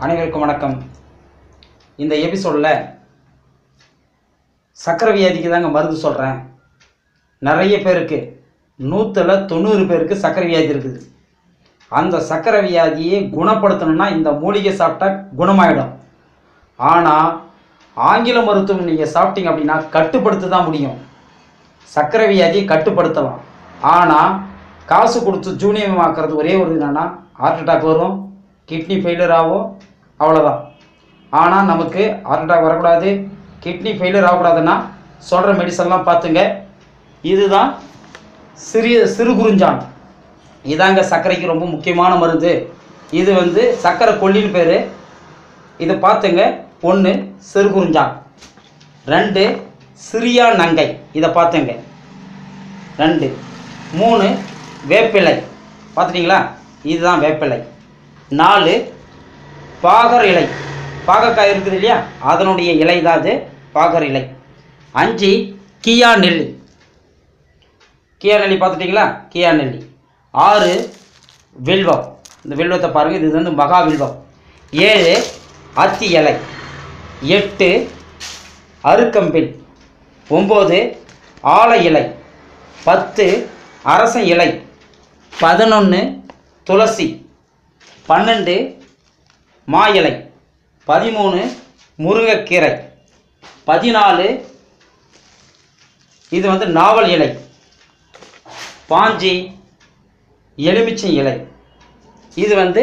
அனைவருக்கும் வணக்கம் இந்த எபிசோடில் சக்கரை வியாதிக்கு தாங்க மருந்து சொல்கிறேன் நிறைய பேருக்கு நூற்றில் தொண்ணூறு பேருக்கு சக்கரை வியாதி இருக்குது அந்த சக்கரை வியாதியை குணப்படுத்தணும்னா இந்த மூலிகை சாப்பிட்டா குணமாயிடும் ஆனால் ஆங்கில மருத்துவம் நீங்கள் சாப்பிட்டீங்க அப்படின்னா கட்டுப்படுத்த தான் முடியும் சக்கரை வியாதியை கட்டுப்படுத்தலாம் ஆனால் காசு கொடுத்து ஜூனியமாக்குறது ஒரே ஒரு என்னன்னா ஹார்ட் அட்டாக் வரும் கிட்னி ஃபெயிலியர் ஆகும் அவ்வளோதான் ஆனால் நமக்கு ஹார்ட் அட்டாக் வரக்கூடாது கிட்னி ஃபெயிலியர் ஆகக்கூடாதுன்னா சொல்கிற மெடிசன்லாம் பார்த்துங்க இதுதான் சிறிய சிறு குறிஞ்சான் இதாங்க சர்க்கரைக்கு ரொம்ப முக்கியமான மருந்து இது வந்து சர்க்கரை கொல்லின்னு பேர் இதை பார்த்துங்க ஒன்று சிறு குறிஞ்சான் ரெண்டு சிறியா நங்கை இதை பார்த்துங்க ரெண்டு மூணு வேப்பிலை பார்த்துட்டீங்களா இதுதான் வேப்பிலை நாலு பாகர் இலை பாகக்காய் இருக்குது இல்லையா அதனுடைய இலை தான் அது பாகர் இலை அஞ்சு கியா நெல்லி கியா நெல்லி பார்த்துட்டிங்களா கியா நெல்லி ஆறு வில்வம் இந்த வில்வத்தை பாருங்கள் இது வந்து மகா வில்வம் ஏழு அத்தி இலை எட்டு அருக்கம்பில் ஒம்பது ஆலை இலை பத்து அரச இலை பதினொன்று துளசி பன்னெண்டு மா இலை பதிமூணு முருங்கைக்கீரை பதினாலு இது வந்து நாவல் இலை பாஞ்சி எலுமிச்சை இலை இது வந்து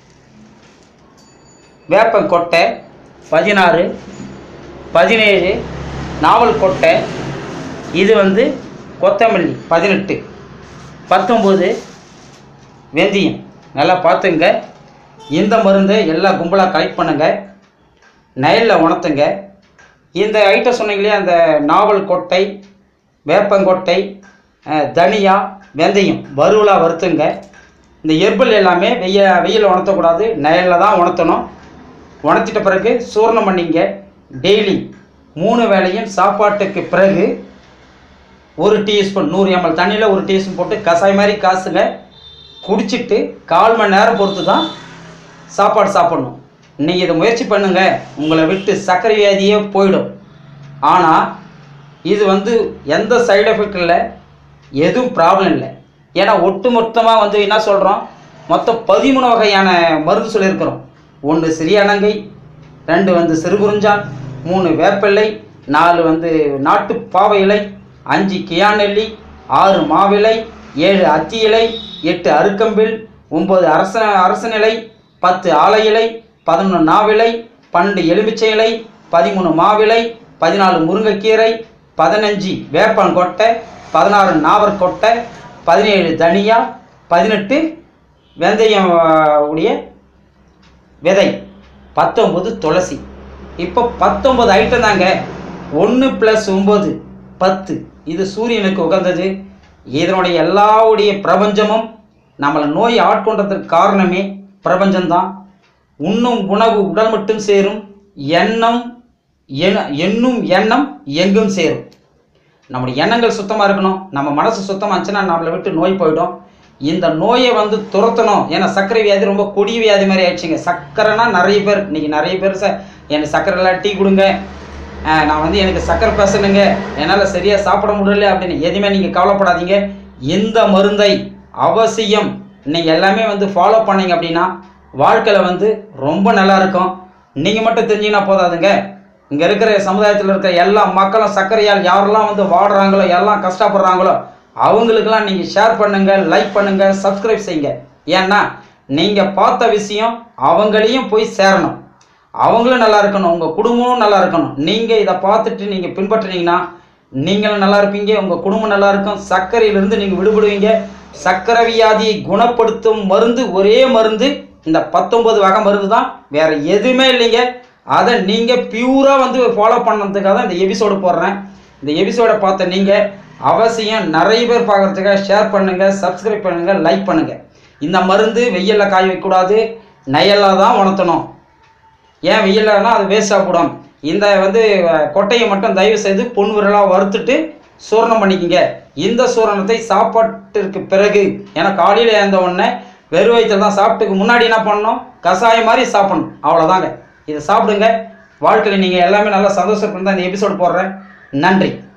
வேப்பங்கொட்டை பதினாறு பதினேழு நாவல் கொட்டை இது வந்து கொத்தமல்லி பதினெட்டு பத்தொம்போது வெந்தயம் நல்லா பார்த்துங்க இந்த மருந்தை எல்லா கும்பலாக கலெக்ட் பண்ணுங்க நயலில் உணர்த்துங்க இந்த ஐட்டம் சொன்னீங்க இல்லையா அந்த நாவல் கொட்டை வேப்பங்கொட்டை அஹ், தனியா வெந்தயம் வறுவலாக வறுத்துங்க இந்த எர்பல் எல்லாமே வெய்ய வெயிலில் உணர்த்தக்கூடாது நயலில் தான் உணர்த்தணும் உணர்த்திட்ட பிறகு சூரணம் பண்ணிங்க டெய்லி மூணு வேளையும் சாப்பாட்டுக்கு பிறகு ஒரு டீஸ்பூன் நூறு எம்எல் தண்ணியில் ஒரு டீஸ்பூன் போட்டு கசாய் மாதிரி காசுங்க குடிச்சிட்டு கால் மணி நேரம் பொறுத்து தான் சாப்பாடு சாப்பிடணும் நீங்கள் இதை முயற்சி பண்ணுங்க உங்களை விட்டு சர்க்கரை வியாதியே போயிடும் ஆனால் இது வந்து எந்த சைடு எஃபெக்ட் இல்லை எதுவும் ப்ராப்ளம் இல்லை ஏன்னா ஒட்டு மொத்தமாக வந்து என்ன சொல்கிறோம் மொத்தம் பதிமூணு வகையான மருந்து சொல்லியிருக்கிறோம் ஒன்று சிறியனங்கை ரெண்டு வந்து சிறுகுறிஞ்சான் மூணு வேப்பிலை நாலு வந்து நாட்டு பாவை இலை அஞ்சு கியாநெல்லி ஆறு மாவிலை ஏழு அத்தி இலை எட்டு அருக்கம்பில் ஒம்பது அரச அரசன் இலை பத்து ஆலை இலை பதினொன்று நாவிலை பன்னெண்டு எலுமிச்சை இலை பதிமூணு மாவிலை பதினாலு முருங்கைக்கீரை பதினஞ்சு வேப்பங்கொட்டை பதினாறு நாவற்கொட்டை பதினேழு தனியா பதினெட்டு வெந்தயம் ஆ, உடைய விதை பத்தொம்பது துளசி இப்போ பத்தொம்பது ஐட்டம் தாங்க ஒன்று ப்ளஸ் ஒம்பது பத்து இது சூரியனுக்கு உகந்தது இதனுடைய எல்லாவுடைய பிரபஞ்சமும் நம்மளை நோய் ஆட்கொண்டதற்கு காரணமே பிரபஞ்சம்தான் உண்ணும் உணவு உடல் மட்டும் சேரும் எண்ணம் எண்ண- எண்ணும் எண்ணம் எங்கும் சேரும் நம்முடைய எண்ணங்கள் சுத்தமாக இருக்கணும் நம்ம மனசு சுத்தமாக இருந்துச்சுன்னா நம்மளை விட்டு நோய் போயிடும் இந்த நோயை வந்து துரத்தணும் ஏன்னா சர்க்கரை வியாதி ரொம்ப கொடிய வியாதி மாதிரி ஆயிடுச்சுங்க சர்க்கரைனா நிறைய பேர் இன்னைக்கு நிறைய பேர் சார் எனக்கு சர்க்கரைலாம் டீ கொடுங்க ஆஹ் நான் வந்து எனக்கு சர்க்கரை பேசணுங்க என்னால் சரியாக சாப்பிட முடியல அப்படின்னு எதுவுமே நீங்கள் கவலைப்படாதீங்க இந்த மருந்தை அவசியம் நீங்கள் எல்லாமே வந்து ஃபாலோ பண்ணீங்க அப்படின்னா வாழ்க்கையில் வந்து ரொம்ப நல்லா இருக்கும் நீங்கள் மட்டும் தெரிஞ்சிங்கன்னா போதாதுங்க இங்கே இருக்கிற சமுதாயத்தில் இருக்கிற எல்லா மக்களும் சர்க்கரையால் யாரெல்லாம் வந்து வாடுறாங்களோ எல்லாம் கஷ்டப்படுறாங்களோ அவங்களுக்கெல்லாம் நீங்கள் ஷேர் பண்ணுங்க லைக் பண்ணுங்க சப்ஸ்கிரைப் செய்யுங்க ஏன்னா நீங்கள் பார்த்த விஷயம் அவங்களையும் போய் சேரணும் அவங்களும் நல்லா இருக்கணும் உங்கள் குடும்பமும் நல்லா இருக்கணும் நீங்கள் இதை பார்த்துட்டு நீங்கள் பின்பற்றினீங்கன்னா நீங்களும் நல்லா இருப்பீங்க உங்கள் குடும்பம் நல்லா இருக்கும் சர்க்கரையிலிருந்து நீங்கள் விடுபடுவீங்க சர்க்கரை வியாதியை குணப்படுத்தும் மருந்து ஒரே மருந்து இந்த பத்தொன்பது வகை மருந்து தான் வேற எதுவுமே இல்லைங்க அதை நீங்கள் பியூராக வந்து ஃபாலோ பண்ணதுக்காக தான் இந்த எபிசோடு போடுறேன் இந்த எபிசோடை பார்த்த நீங்கள் அவசியம் நிறைய பேர் பார்க்குறதுக்காக ஷேர் பண்ணுங்கள் சப்ஸ்கிரைப் பண்ணுங்கள் லைக் பண்ணுங்கள் இந்த மருந்து வெயிலில் காய வைக்கக்கூடாது நயலில் தான் உணர்த்தணும் ஏன் வெயில்லனா அது வேஸ்ட் ஆகக்கூடும் இந்த வந்து அஹ், கொட்டையை மட்டும் தயவு செய்து பொன் விரலாக வறுத்துட்டு சூரணம் பண்ணிக்கங்க இந்த சூரணத்தை சாப்பாட்டிற்கு பிறகு ஏன்னா காலையில் எழுந்த உடனே வெறும் வயிற்றுல தான் சாப்பிட்டுக்கு முன்னாடி என்ன பண்ணணும் கஷாயம் மாதிரி சாப்பிடணும் அவ்வளோதாங்க இதை சாப்பிடுங்க வாழ்க்கையில் நீங்கள் எல்லாமே நல்லா சந்தோஷப்பட்டு தான் இந்த எபிசோடு போடுறேன் நன்றி